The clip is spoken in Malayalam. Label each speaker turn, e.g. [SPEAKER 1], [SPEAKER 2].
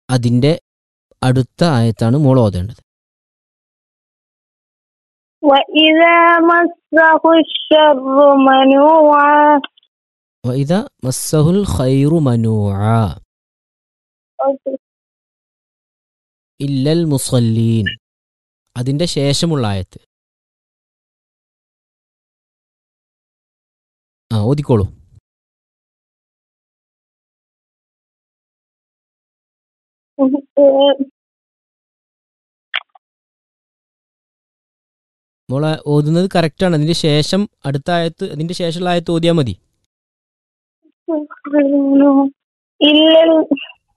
[SPEAKER 1] അതിൻ്റെ അടുത്ത ആയത്താണ് മോൾ ഓതേണ്ടത്
[SPEAKER 2] وإذا مسه الشر منوعا
[SPEAKER 1] ഇത മസ്സഹുൽ ഖൈറു മനൂഅ ഇല്ലൽ മുസല്ലീൻ അതിൻ്റെ ശേഷമുള്ള ആയത്ത് ആ ഓതിക്കോളൂ മോളെ ഓതുന്നത് കറക്റ്റാണ് അതിൻ്റെ ശേഷം അടുത്ത ആയത്ത് അതിൻ്റെ ശേഷമുള്ള ആയത്ത് ഓതിയാൽ മതി
[SPEAKER 2] إلا